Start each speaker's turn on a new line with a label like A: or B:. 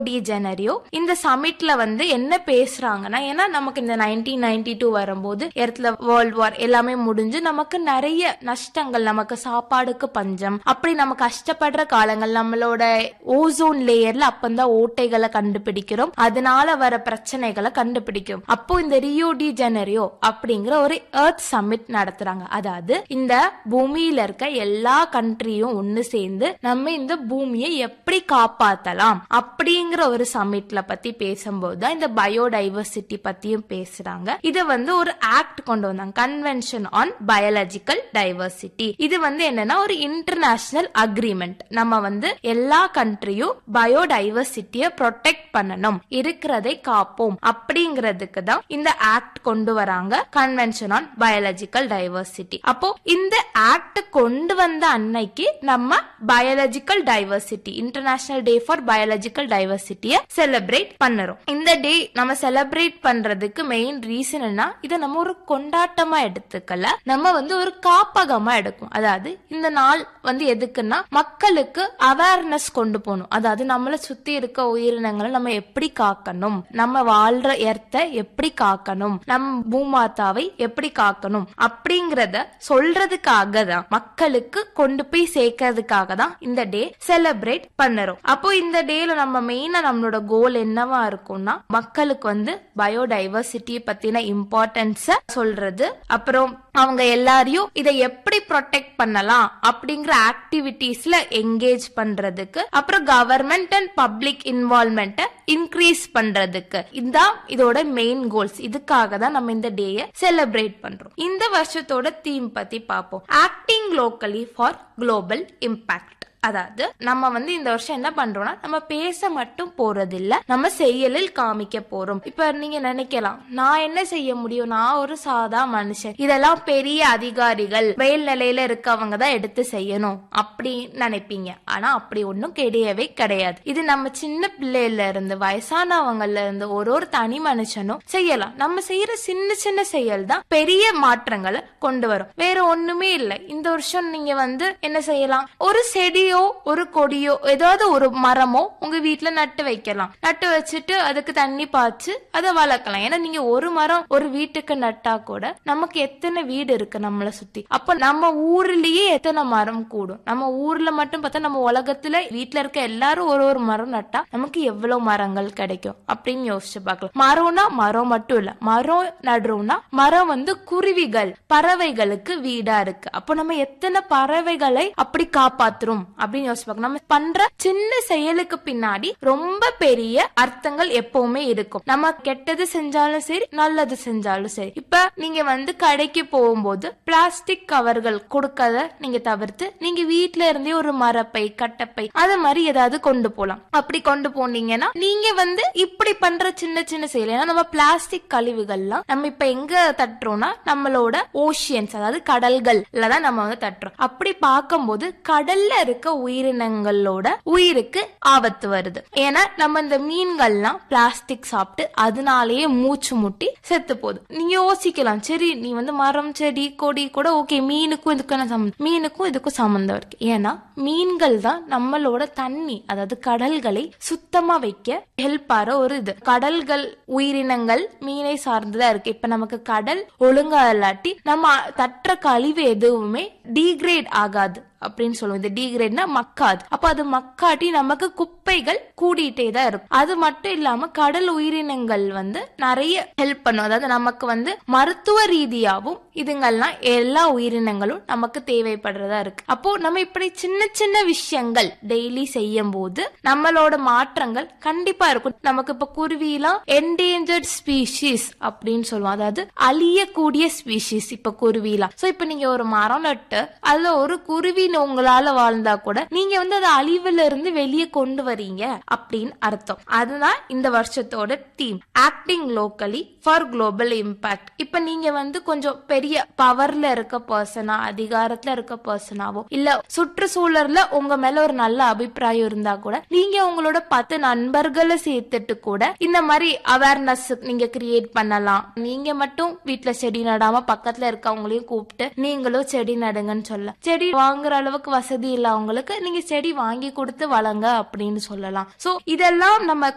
A: D ஜெனரியோ இந்த சமிட்ல வந்து என்ன பேசுறாங்கன்னா ஏன்னா நமக்கு இந்த நைன்டீன் நைன்டி டூ வரும்போது இடத்துல வேர்ல்ட் வார் எல்லாமே முடிஞ்சு நமக்கு நிறைய நஷ்டங்கள் நமக்கு சாப்பாடுக்கு பஞ்சம் அப்படி நம்ம கஷ்டப்படுற காலங்கள் நம்மளோட ஓசோன் லேயர்ல அப்பந்தான் ஓட்டைகளை கண்டுபிடிக்கிறோம் அதனால வர பிரச்சனைகளை கண்டுபிடிக்கும் அப்போ இந்த ரியோ டி ஜெனரியோ அப்படிங்கிற ஒரு எர்த் சமிட் நடத்துறாங்க அதாவது இந்த பூமியில இருக்க எல்லா கண்ட்ரியும் ஒண்ணு சேர்ந்து நம்ம இந்த பூமியை எப்படி காப்பாத்தலாம் அப்படிங்கிற ஒரு சமிட்ல பத்தி பேசும்போது தான் இந்த பயோடைவர்சிட்டி பத்தியும் பேசுறாங்க இது வந்து ஒரு ஆக்ட் கொண்டு வந்தாங்க கன்வென்ஷன் ஆன் பயாலஜிக்கல் டைவர்சிட்டி இது வந்து என்னன்னா ஒரு இன்டர்நேஷனல் அக்ரிமெண்ட் நம்ம வந்து எல்லா கண்ட்ரியும் பயோடைவர்சிட்டிய ப்ரொடெக்ட் பண்ணணும் இருக்கிறதை காப்போம் அப்படிங்கிறதுக்கு தான் இந்த ஆக்ட் கொண்டு வராங்க கன்வென்ஷன் ஆன் பயாலஜிக்கல் டைவர்சிட்டி அப்போ இந்த ஆக்ட் கொண்டு வந்த அன்னைக்கு நம்ம biological diversity international day for biological டைவர்சிட்டிய செலிப்ரேட் பண்ணுறோம் இந்த டே நம்ம செலிப்ரேட் பண்றதுக்கு மெயின் ரீசன் என்ன இதை நம்ம ஒரு கொண்டாட்டமா எடுத்துக்கல நம்ம வந்து ஒரு காப்பகமா எடுக்கும் அதாவது இந்த நாள் வந்து எதுக்குன்னா மக்களுக்கு அவேர்னஸ் கொண்டு போகணும் அதாவது நம்மள சுத்தி இருக்க உயிரினங்களை நம்ம எப்படி காக்கணும் நம்ம வாழ்ற எர்த்தை எப்படி காக்கணும் நம் பூமாதாவை எப்படி காக்கணும் அப்படிங்கறத சொல்றதுக்காக தான் மக்களுக்கு கொண்டு போய் சேர்க்கறதுக்காக தான் இந்த டே செலிப்ரேட் பண்ணுறோம் அப்போ இந்த டேல நம்ம மெயினா நம்மளோட கோல் என்னவா இருக்கும்னா மக்களுக்கு வந்து பயோடைவர்சிட்டி பத்தின இம்பார்ட்டன்ஸ சொல்றது அப்புறம் அவங்க எல்லாரையும் இதை எப்படி ப்ரொடெக்ட் பண்ணலாம் அப்படிங்கிற ஆக்டிவிட்டீஸ்ல என்கேஜ் பண்றதுக்கு அப்புறம் கவர்மெண்ட் அண்ட் பப்ளிக் இன்வால்மெண்ட்டை இன்க்ரீஸ் பண்றதுக்கு இதுதான் இதோட மெயின் கோல்ஸ் இதுக்காக தான் நம்ம இந்த டேயை செலிப்ரேட் பண்றோம் இந்த வருஷத்தோட தீம் பத்தி பார்ப்போம் acting locally for global impact அதாவது நம்ம வந்து இந்த வருஷம் என்ன பண்றோம்னா நம்ம பேச மட்டும் போறது இல்ல நம்ம செயலில் காமிக்க போறோம் இப்ப நீங்க நினைக்கலாம் நான் என்ன செய்ய முடியும் நான் ஒரு சாதா மனுஷன் இதெல்லாம் பெரிய அதிகாரிகள் மேல் நிலையில இருக்கவங்க தான் எடுத்து செய்யணும் அப்படி நினைப்பீங்க ஆனா அப்படி ஒண்ணும் கிடையவே கிடையாது இது நம்ம சின்ன பிள்ளையில இருந்து வயசானவங்கல இருந்து ஒரு ஒரு தனி மனுஷனும் செய்யலாம் நம்ம செய்யற சின்ன சின்ன செயல் தான் பெரிய மாற்றங்களை கொண்டு வரும் வேற ஒண்ணுமே இல்லை இந்த வருஷம் நீங்க வந்து என்ன செய்யலாம் ஒரு செடி செடியோ ஒரு கொடியோ ஏதாவது ஒரு மரமோ உங்க வீட்டுல நட்டு வைக்கலாம் நட்டு வச்சுட்டு அதுக்கு தண்ணி பாய்ச்சு அதை வளர்க்கலாம் ஏன்னா நீங்க ஒரு மரம் ஒரு வீட்டுக்கு நட்டா கூட நமக்கு எத்தனை வீடு இருக்கு நம்மளை சுத்தி அப்ப நம்ம ஊர்லயே எத்தனை மரம் கூடும் நம்ம ஊர்ல மட்டும் பார்த்தா நம்ம உலகத்துல வீட்டுல இருக்க எல்லாரும் ஒரு ஒரு மரம் நட்டா நமக்கு எவ்வளவு மரங்கள் கிடைக்கும் அப்படின்னு யோசிச்சு பார்க்கலாம் மரம்னா மரம் மட்டும் இல்ல மரம் நடுறோம்னா மரம் வந்து குருவிகள் பறவைகளுக்கு வீடா இருக்கு அப்போ நம்ம எத்தனை பறவைகளை அப்படி காப்பாத்துறோம் அப்படின்னு யோசிப்பாங்க நம்ம பண்ற சின்ன செயலுக்கு பின்னாடி ரொம்ப பெரிய அர்த்தங்கள் எப்பவுமே இருக்கும் நம்ம கெட்டது செஞ்சாலும் சரி நல்லது செஞ்சாலும் சரி இப்ப நீங்க வந்து கடைக்கு போகும்போது பிளாஸ்டிக் கவர்கள் கொடுக்கறத நீங்க தவிர்த்து நீங்க வீட்ல இருந்தே ஒரு மரப்பை கட்டப்பை அது மாதிரி ஏதாவது கொண்டு போலாம் அப்படி கொண்டு போனீங்கன்னா நீங்க வந்து இப்படி பண்ற சின்ன சின்ன செயல் ஏன்னா நம்ம பிளாஸ்டிக் கழிவுகள்லாம் நம்ம இப்ப எங்க தட்டுறோம்னா நம்மளோட ஓஷியன்ஸ் அதாவது கடல்கள்ல தான் நம்ம வந்து தட்டுறோம் அப்படி பார்க்கும்போது கடல்ல இருக்க உயிரினங்களோட உயிருக்கு ஆபத்து வருது ஏன்னா நம்ம இந்த மீன்கள்லாம் பிளாஸ்டிக் சாப்பிட்டு அதனாலேயே மூச்சு முட்டி செத்து போகுது நீங்க யோசிக்கலாம் சரி நீ வந்து மரம் செடி கொடி கூட ஓகே மீனுக்கும் இதுக்கான சம்மந்தம் மீனுக்கும் இதுக்கும் சம்மந்தம் இருக்கு ஏன்னா மீன்கள் தான் நம்மளோட தண்ணி அதாவது கடல்களை சுத்தமா வைக்க ஹெல்ப் ஆற ஒரு இது கடல்கள் உயிரினங்கள் மீனை சார்ந்துதான் இருக்கு இப்ப நமக்கு கடல் ஒழுங்கா இல்லாட்டி நம்ம தட்டுற கழிவு எதுவுமே டீக்ரேட் ஆகாது அப்படின்னு சொல்லுவோம் இது டீக்ரேட்னா மக்காது அப்ப அது மக்காட்டி நமக்கு குப்பைகள் கூடிட்டே தான் இருக்கும் அது மட்டும் இல்லாம கடல் உயிரினங்கள் வந்து நிறைய ஹெல்ப் பண்ணும் அதாவது நமக்கு வந்து மருத்துவ ரீதியாவும் இதுங்கெல்லாம் எல்லா உயிரினங்களும் நமக்கு தேவைப்படுறதா இருக்கு அப்போ நம்ம இப்படி சின்ன சின்ன விஷயங்கள் டெய்லி செய்யும் போது நம்மளோட மாற்றங்கள் கண்டிப்பா இருக்கும் நமக்கு இப்ப குருவிலாம் என்டேஞ்சர்ட் ஸ்பீஷீஸ் அப்படின்னு சொல்லுவோம் அதாவது அழியக்கூடிய ஸ்பீஷீஸ் இப்ப குருவிலாம் சோ இப்ப நீங்க ஒரு மரம் நட்டு அதுல ஒரு குருவி உங்களால வாழ்ந்தா கூட நீங்க வந்து அதை அழிவுல இருந்து வெளியே கொண்டு வரீங்க அப்படின்னு அர்த்தம் அதுதான் இந்த வருஷத்தோட theme acting locally for global impact இப்ப நீங்க வந்து கொஞ்சம் பெரிய பவர்ல இருக்க பர்சனா அதிகாரத்துல இருக்க பர்சனாவோ இல்ல சுற்றுச்சூழல்ல உங்க மேல ஒரு நல்ல அபிப்பிராயம் இருந்தா கூட நீங்க உங்களோட பத்து நண்பர்களை சேர்த்துட்டு கூட இந்த மாதிரி அவேர்னஸ் நீங்க கிரியேட் பண்ணலாம் நீங்க மட்டும் வீட்டுல செடி நடாம பக்கத்துல இருக்கவங்களையும் கூப்பிட்டு நீங்களும் செடி நடுங்கன்னு சொல்ல செடி வாங்குற அளவுக்கு வசதி இல்ல அவங்களுக்கு நீங்க செடி வாங்கி கொடுத்து வளங்க அப்படின்னு சொல்லலாம் சோ இதெல்லாம் நம்ம